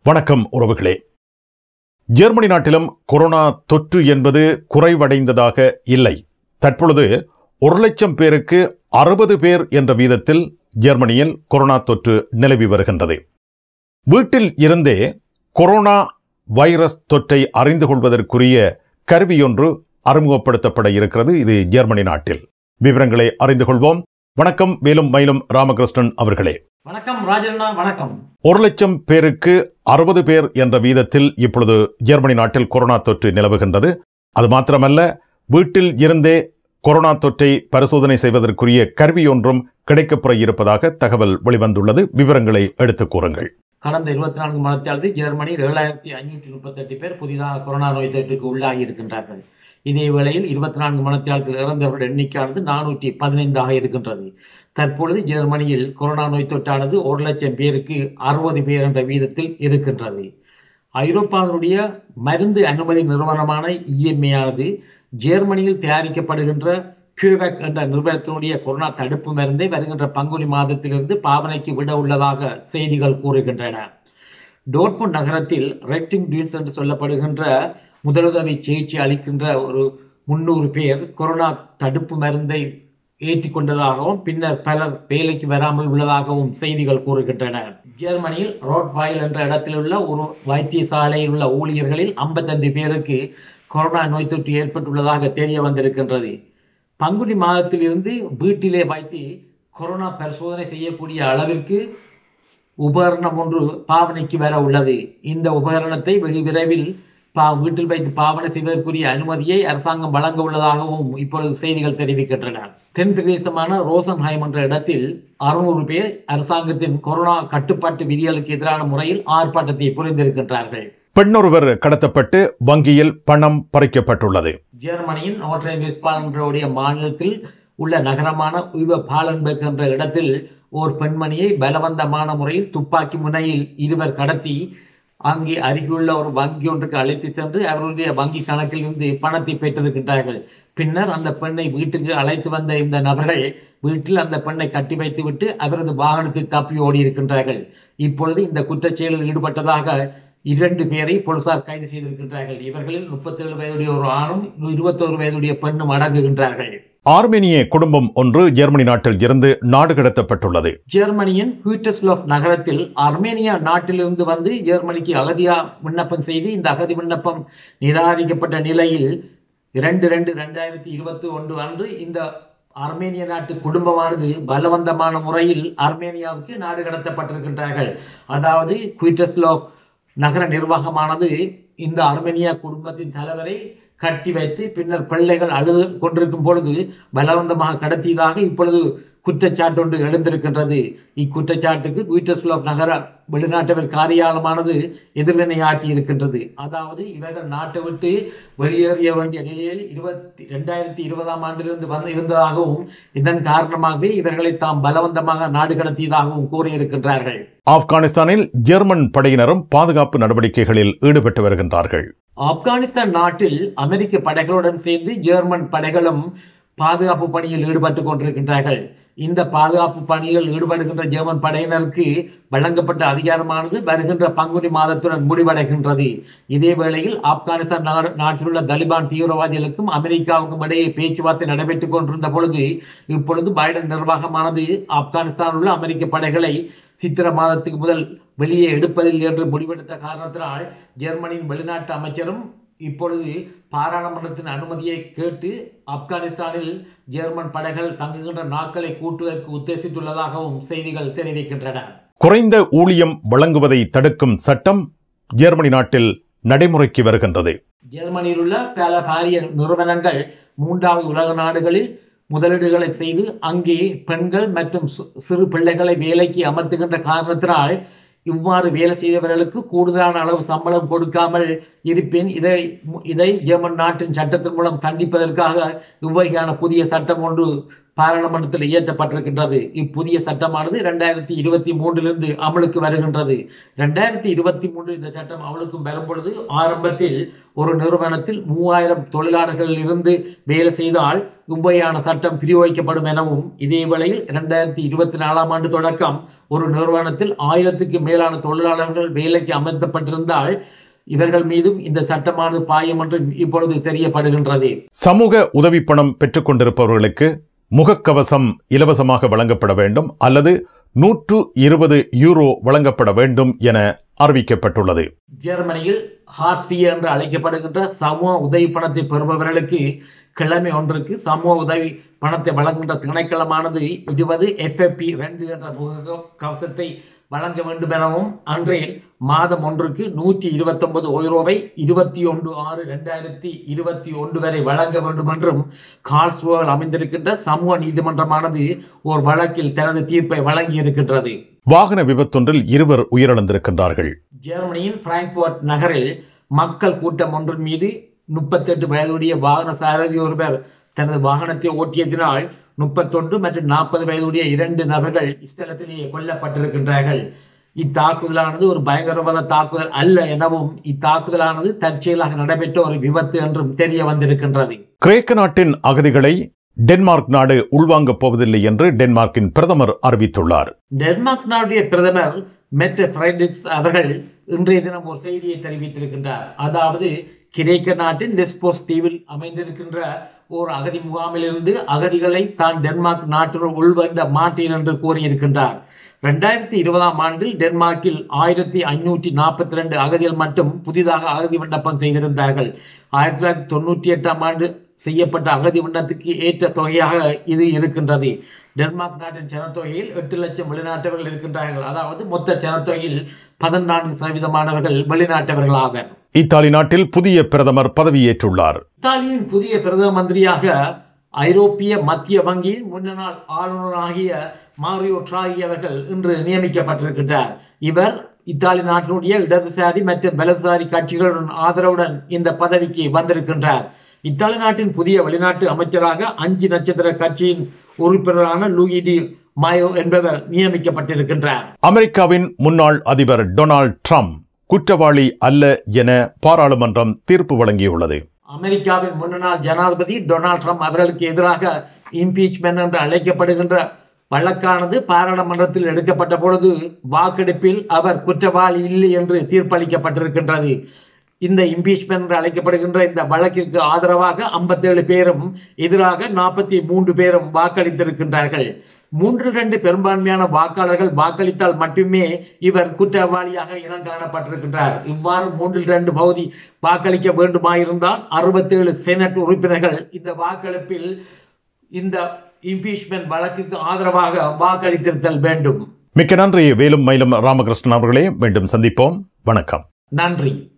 வணக்கம் உறவுகளே ஜெர்மனி நாட்டிலும் கொரோனா தொற்று என்பது குறைவடைந்ததாக இல்லை தற்பொழுது ஒரு லட்சம் பேருக்கு அறுபது பேர் என்ற வீதத்தில் ஜெர்மனியில் கொரோனா தொற்று நிலவி வருகின்றது வீட்டில் இருந்தே கொரோனா வைரஸ் தொற்றை அறிந்து கொள்வதற்குரிய கருவியொன்று அறிமுகப்படுத்தப்பட இருக்கிறது இது ஜெர்மனி நாட்டில் விவரங்களை அறிந்து கொள்வோம் வணக்கம் மேலும் மயிலும் ராமகிருஷ்ணன் அவர்களே வணக்கம் ராஜண்ணா வணக்கம் ஒரு லட்சம் பேருக்கு அறுபது பேர் என்ற வீதத்தில் இப்பொழுது ஜெர்மனி நாட்டில் கொரோனா தொற்று நிலவுகின்றது அது மாத்திரமல்ல வீட்டில் இருந்தே கொரோனா தொற்றை பரிசோதனை செய்வதற்குரிய கருவி ஒன்றும் கிடைக்கப்பெற இருப்பதாக தகவல் வெளிவந்துள்ளது விவரங்களை எடுத்துக் கூறுங்கள் கடந்த இருபத்தி நான்கு மணத்தியாவது ஜெர்மனியில் ஏழாயிரத்தி ஐநூற்றி முப்பத்தெட்டு பேர் புதிதாக கொரோனா நோய் தொற்றுக்கு உள்ளாகி இருக்கின்றார்கள் இதே வேளையில் இருபத்தி நான்கு மணத்தியாலத்தில் இறந்தவர்கள் எண்ணிக்கையானது நானூற்றி பதினைந்தாக இருக்கின்றது தற்பொழுது ஜெர்மனியில் கொரோனா நோய் தொற்றானது ஒரு லட்சம் பேருக்கு அறுபது பேர் என்ற வீதத்தில் இருக்கின்றது ஐரோப்பாவினுடைய மருந்து அனுமதி நிறுவனமான இஎம்ஏயானது ஜெர்மனியில் தயாரிக்கப்படுகின்ற கியூவெக் என்ற நிறுவனத்தினுடைய கொரோனா தடுப்பு மருந்தை வருகின்ற பங்குனி மாதத்திலிருந்து பாவனைக்கு விட உள்ளதாக செய்திகள் கூறுகின்றன டோட்மண்ட் நகரத்தில் ரெட்டிங் டீன்ஸ் என்று சொல்லப்படுகின்ற முதலுதவி சிகிச்சை அளிக்கின்ற ஒரு முன்னூறு பேர் கொரோனா தடுப்பு மருந்தை ஏற்றிக்கொண்டதாகவும் பின்னர் பலர் வேலைக்கு வராமல் உள்ளதாகவும் செய்திகள் கூறுகின்றன ஜெர்மனியில் ரோட்வாயில் என்ற இடத்தில் உள்ள ஒரு வைத்தியசாலையில் உள்ள ஊழியர்களில் ஐம்பத்தைந்து பேருக்கு கொரோனா நோய் தொற்று ஏற்பட்டுள்ளதாக தெரிய வந்திருக்கின்றது பங்குனி மாதத்திலிருந்து வீட்டிலே வைத்து கொரோனா பரிசோதனை செய்யக்கூடிய அளவிற்கு உபகரணம் ஒன்று பாவனைக்கு வர உள்ளது இந்த உபகரணத்தை வெகு விரைவில் பா வீட்டில் வைத்து பாவனை செய்வதற்குரிய அனுமதியை அரசாங்கம் வழங்க உள்ளதாகவும் இப்பொழுது செய்திகள் தெரிவிக்கின்றன தென் பிரதேசமான ரோசன்ஹைம் என்ற இடத்தில் அறுநூறு பேர் அரசாங்கத்தின் கொரோனா கட்டுப்பாட்டு விதிகளுக்கு எதிரான முறையில் ஆர்ப்பாட்டத்தை புரிந்திருக்கின்றார்கள் பெண்ணொருவர் கடத்தப்பட்டு வங்கியில் பணம் பறிக்கப்பட்டுள்ளது ஜெர்மனியின் நோட்ரேன் வெஸ்பாலன்களுடைய மாநிலத்தில் உள்ள நகரமான உய்வ பாலன்பெக் என்ற இடத்தில் ஓர் பெண்மணியை பலவந்தமான முறையில் துப்பாக்கி முனையில் இருவர் கடத்தி அங்கே அருகிலுள்ள ஒரு வங்கி ஒன்றுக்கு அழைத்து சென்று அவர்களுடைய வங்கி கணக்கில் இருந்து பணத்தை பெற்றிருக்கின்றார்கள் பின்னர் அந்த பெண்ணை வீட்டுக்கு அழைத்து வந்த இந்த நபர்கள் வீட்டில் அந்த பெண்ணை கட்டி வைத்துவிட்டு அவரது வாகனத்தில் தப்பி ஓடி இருக்கின்றார்கள் இப்பொழுது இந்த குற்றச்செயலில் ஈடுபட்டதாக இரண்டு பேரை போலீசார் கைது செய்திருக்கின்றார்கள் இவர்களில் முப்பத்தேழு வயதுடைய ஒரு ஆணும் இருபத்தோரு வயதுடைய பெண்ணும் அடங்குகின்றார்கள் ஆர்மேனிய குடும்பம் ஒன்று ஜெர்மனி நாட்டில் இருந்து நாடு கடத்தப்பட்டுள்ளது ஜெர்மனியின் ஹூட்டஸ்லோஃப் நகரத்தில் அர்மேனியா நாட்டிலிருந்து வந்து ஜெர்மனிக்கு அகதியா விண்ணப்பம் செய்து இந்த அகதி விண்ணப்பம் நிராகரிக்கப்பட்ட நிலையில் இரண்டு ரெண்டு ரெண்டாயிரத்தி இருபத்தி ஒன்று அன்று இந்த அர்மேனிய நாட்டு குடும்பமானது பலவந்தமான முறையில் அர்மேனியாவுக்கு நாடு கடத்தப்பட்டிருக்கின்றார்கள் அதாவது குயிட்டஸ்லோஃப் நகர நிர்வாகமானது இந்த அர்மேனியா குடும்பத்தின் தலைவரை கட்டி வைத்து பின்னர் பிள்ளைகள் அழுது கொண்டிருக்கும் பொழுது பலவந்தமாக கடத்தியதாக இப்பொழுது குற்றச்சாட்டு ஒன்று எழுந்திருக்கின்றது இக்குற்றச்சாட்டுக்கு குயிட்டஸ்லோப் நகர வெளிநாட்டவர் காரியாலயமானது எதிர்வினை ஆட்டி இருக்கின்றது அதாவது இவர்கள் நாட்டை விட்டு வெளியேறிய வேண்டிய நிலையில் இருபத்தி இரண்டாயிரத்தி இருபதாம் ஆண்டிலிருந்து வந்து இருந்ததாகவும் இதன் காரணமாகவே இவர்களை தாம் பலவந்தமாக நாடு கடத்தியதாகவும் கூறியிருக்கின்றார்கள் ஆப்கானிஸ்தானில் ஜெர்மன் படையினரும் பாதுகாப்பு நடவடிக்கைகளில் ஈடுபட்டு வருகின்றார்கள் ஆப்கானிஸ்தான் நாட்டில் அமெரிக்க படைகளுடன் சேர்ந்து ஜெர்மன் படைகளும் பாதுகாப்பு பணியில் ஈடுபட்டு கொண்டிருக்கின்றார்கள் இந்த பாதுகாப்பு பணியில் ஈடுபடுகின்ற ஜெர்மன் படையினருக்கு வழங்கப்பட்ட அதிகாரமானது வருகின்ற பங்குனி மாதத்துடன் முடிவடைகின்றது இதே வேளையில் ஆப்கானிஸ்தான் நாட்டில் உள்ள தலிபான் தீவிரவாதிகளுக்கும் அமெரிக்காவுக்கும் இடையே பேச்சுவார்த்தை நடைபெற்றுக் கொண்டிருந்த பொழுது இப்பொழுது பைடன் நிர்வாகமானது ஆப்கானிஸ்தான் உள்ள அமெரிக்க படைகளை சித்திர மாதத்துக்கு முதல் வெளியே எடுப்பதில்லை என்று முடிவெடுத்த காரணத்தினால் ஜெர்மனியின் வெளிநாட்டு அமைச்சரும் இப்பொழுது பாராளுமன்றத்தின் அனுமதியை கேட்டு ஆப்கானிஸ்தானில் ஜெர்மன் படைகள் தங்குகின்ற நாட்களை கூட்டுவதற்கு உத்தேசித்துள்ளதாகவும் செய்திகள் தெரிவிக்கின்றன குறைந்த ஊழியம் வழங்குவதை தடுக்கும் சட்டம் ஜெர்மனி நாட்டில் நடைமுறைக்கு வருகின்றது ஜெர்மனியில் உள்ள பல பாரிய நிறுவனங்கள் மூன்றாவது உலக நாடுகளில் முதலீடுகளை செய்து அங்கே பெண்கள் மற்றும் சிறு பிள்ளைகளை வேலைக்கு அமர்த்துகின்ற காரணத்தினால் இவ்வாறு வேலை செய்தவர்களுக்கு கூடுதலான அளவு சம்பளம் கொடுக்காமல் இருப்பேன் இதை இதை ஜெர்மன் நாட்டின் சட்டத்தின் மூலம் தண்டிப்பதற்காக இவ்வகையான புதிய சட்டம் ஒன்று பாராளுமன்றத்தில் இயற்றப்பட்டிருக்கின்றது இப்புதிய சட்டமானது இரண்டாயிரத்தி இருபத்தி மூன்றிலிருந்து அமலுக்கு வருகின்றது இரண்டாயிரத்தி இருபத்தி மூன்று இந்த சட்டம் அமலுக்கும் வரும் பொழுது ஆரம்பத்தில் ஒரு நிறுவனத்தில் மூவாயிரம் தொழிலாளர்களில் இருந்து வேலை செய்தால் இவ்வையான சட்டம் பிரயோகிக்கப்படும் எனவும் இதே வேளையில் இரண்டாயிரத்தி இருபத்தி நாலாம் ஆண்டு தொடக்கம் ஒரு நிறுவனத்தில் ஆயிரத்துக்கு மேலான தொழிலாளர்கள் வேலைக்கு அமர்த்தப்பட்டிருந்தால் இவர்கள் மீதும் இந்த சட்டமானது பாயும் என்று இப்பொழுது தெரியப்படுகின்றது சமூக உதவி பணம் பெற்றுக்கொண்டிருப்பவர்களுக்கு முகக்கவசம் இலவசமாக வழங்கப்பட வேண்டும் அல்லது நூற்று இருபது யூரோ வழங்கப்பட வேண்டும் என அறிவிக்கப்பட்டுள்ளது ஜெர்மனியில் ஹார்ஸ்டிய என்று அழைக்கப்படுகின்ற சமூக உதவி பணத்தை பெறுபவர்களுக்கு கிழமை ஒன்றுக்கு சமூக உதவி பணத்தை வழங்குகின்ற திணைக்களமானது இருபது எஃப்எப்பி ரெண்டு என்ற முக கவசத்தை வழங்க வேண்டும் எனவும் அன்றைய மாதம் ஒன்றுக்கு நூற்றி இருபத்தி ஒன்பது ஒய்ரோவை இருபத்தி ஒன்று ஆறு இரண்டாயிரத்தி இருபத்தி ஒன்று வரை வழங்க வேண்டும் என்றும் கால்ஸ்ரோவில் அமைந்திருக்கின்ற சமூக நீதிமன்றமானது ஒரு வழக்கில் தனது தீர்ப்பை வழங்கி இருக்கின்றது வாகன விபத்தொன்றில் இருவர் உயிரிழந்திருக்கின்றார்கள் ஜெர்மனியின் பிராங்க்ஃபர்ட் நகரில் மக்கள் கூட்டம் ஒன்றின் மீது முப்பத்தெட்டு வயதுடைய வாகன சாரதி ஒருவர் தனது வாகனத்தை ஓட்டியதினால் முப்பத்தொன்று மற்றும் நாற்பது வயதுடைய இரண்டு நபர்கள் இஸ்தலத்திலேயே கொல்லப்பட்டிருக்கின்றார்கள் இத்தாக்குதலானது ஒரு பயங்கரவாத தாக்குதல் அல்ல எனவும் இத்தாக்குதலானது தற்செயலாக நடைபெற்ற ஒரு விபத்து என்றும் தெரிய வந்திருக்கின்றது கிரேக்க நாட்டின் அகதிகளை டென்மார்க் நாடு உள்வாங்கப் போவதில்லை என்று டென்மார்க்கின் பிரதமர் அறிவித்துள்ளார் டென்மார்க் நாடுடைய பிரதமர் மெட் ஃபிரைடிக்ஸ் அவர்கள் இன்றைய தினம் ஒரு செய்தியை தெரிவித்திருக்கின்றார் அதாவது கிரேக்க நாட்டின் லெஸ்போஸ் தீவில் அமைந்திருக்கின்ற ஓர் அகதி முகாமிலிருந்து அகதிகளை தான் டென்மார்க் நாட்டினுள் உள்வந்த மாட்டேன் என்று கூறியிருக்கின்றார் ரெண்டாயிரத்தி இருபதாம் ஆண்டில் டென்மார்க்கில் ஆயிரத்தி ஐநூற்றி நாற்பத்தி ரெண்டு அகதிகள் மட்டும் புதிதாக அகதி விண்ணப்பம் செய்திருந்தார்கள் ஆயிரத்தி தொள்ளாயிரத்தி தொண்ணூற்றி எட்டாம் ஆண்டு செய்யப்பட்ட அகதி விண்ணத்துக்கு ஏற்ற தொகையாக இது இருக்கின்றது டென்மார்க் நாட்டின் ஜனத்தொகையில் எட்டு லட்சம் வெளிநாட்டவர்கள் இருக்கின்றார்கள் அதாவது மொத்த ஜனத்தொகையில் பதினான்கு சதவீதமானவர்கள் வெளிநாட்டவர்கள் ஆவர் இத்தாலி நாட்டில் புதிய பிரதமர் பதவியேற்றுள்ளார் இத்தாலியின் புதிய பிரதம மந்திரியாக ஐரோப்பிய மத்திய வங்கியின் முன்னாள் ஆளுநராகிய மாரியோ டிராகி அவர்கள் இன்று நியமிக்கப்பட்டிருக்கின்றார் இவர் இத்தாலி நாட்டினுடைய இடதுசாரி மற்றும் வலதுசாரி கட்சிகளுடன் ஆதரவுடன் இந்த பதவிக்கு வந்திருக்கின்றார் இத்தாலி நாட்டின் புதிய வெளிநாட்டு அமைச்சராக அஞ்சு நட்சத்திர கட்சியின் உறுப்பினரான லூயிடி மாயோ என்பவர் நியமிக்கப்பட்டிருக்கின்றார் அமெரிக்காவின் முன்னாள் அதிபர் டொனால்ட் ட்ரம்ப் குற்றவாளி அல்ல என பாராளுமன்றம் தீர்ப்பு வழங்கியுள்ளது அமெரிக்காவின் முன்னாள் ஜனாதிபதி டொனால்ட் ட்ரம்ப் அவர்களுக்கு எதிராக இம்பீச்மெண்ட் என்று அழைக்கப்படுகின்ற வழக்கானது பாராளுமன்றத்தில் எடுக்கப்பட்ட பொழுது வாக்கெடுப்பில் அவர் குற்றவாளி இல்லை என்று தீர்ப்பளிக்கப்பட்டிருக்கின்றது இந்த இம்பீச்மெண்ட் என்று அழைக்கப்படுகின்ற இந்த வழக்கிற்கு ஆதரவாக ஐம்பத்தேழு பேரும் எதிராக நாற்பத்தி மூன்று பேரும் வாக்களித்திருக்கின்றார்கள் மூன்று ரெண்டு பெரும்பான்மையான வாக்காளர்கள் வாக்களித்தால் மட்டுமே இவர் குற்றவாளியாக இனம் காணப்பட்டிருக்கின்றார் இவ்வாறு மூன்றில் இரண்டு பகுதி வாக்களிக்க வேண்டுமாயிருந்தால் அறுபத்தேழு செனட் உறுப்பினர்கள் இந்த வாக்களிப்பில் இந்த இம்பீச்மெண்ட் வழக்குக்கு ஆதரவாக வாக்களித்திருத்தல் வேண்டும் மிக்க நன்றி வேலும் மயிலும் ராமகிருஷ்ணன் அவர்களே மீண்டும் சந்திப்போம் வணக்கம் நன்றி